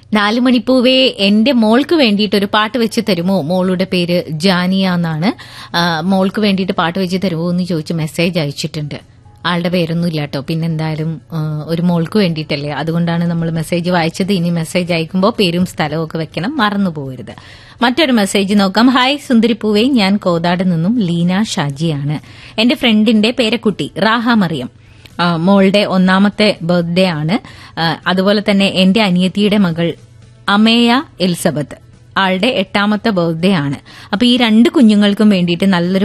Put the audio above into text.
നാല് മണിപ്പൂവേ എന്റെ മോൾക്ക് വേണ്ടിയിട്ട് ഒരു പാട്ട് വെച്ച് തരുമോ മോളുടെ പേര് ജാനിയ എന്നാണ് ആ, മോൾക്ക് വേണ്ടിയിട്ട് പാട്ട് വെച്ച് തരുമോ എന്ന് ചോദിച്ച് മെസ്സേജ് അയച്ചിട്ടുണ്ട് ആളുടെ പേരൊന്നും ഇല്ല കേട്ടോ പിന്നെ എന്തായാലും ആ, ഒരു മോൾക്ക് വേണ്ടിയിട്ടല്ലേ അതുകൊണ്ടാണ് നമ്മൾ മെസ്സേജ് വായിച്ചത് ഇനി മെസ്സേജ് അയക്കുമ്പോൾ പേരും സ്ഥലവും ഒക്കെ വെക്കണം മറന്നു പോകരുത് മറ്റൊരു മെസ്സേജ് നോക്കാം ഹായ് സുന്ദരിപ്പൂവേ ഞാൻ കോതാട് നിന്നും ലീന ഷാജിയാണ് എന്റെ ഫ്രണ്ടിന്റെ പേരക്കുട്ടി റാഹ മറിയം ആ, മോളുടെ ഒന്നാമത്തെ ബർത്ത്ഡേ ആണ് ആ, അതുപോലെ തന്നെ എന്റെ അനിയത്തിയുടെ മകൾ അമേയ എലിസബത്ത് ആളുടെ എട്ടാമത്തെ ബർത്ത്ഡേ ആണ് അപ്പൊ ഈ രണ്ട് കുഞ്ഞുങ്ങൾക്കും വേണ്ടിയിട്ട് നല്ലൊരു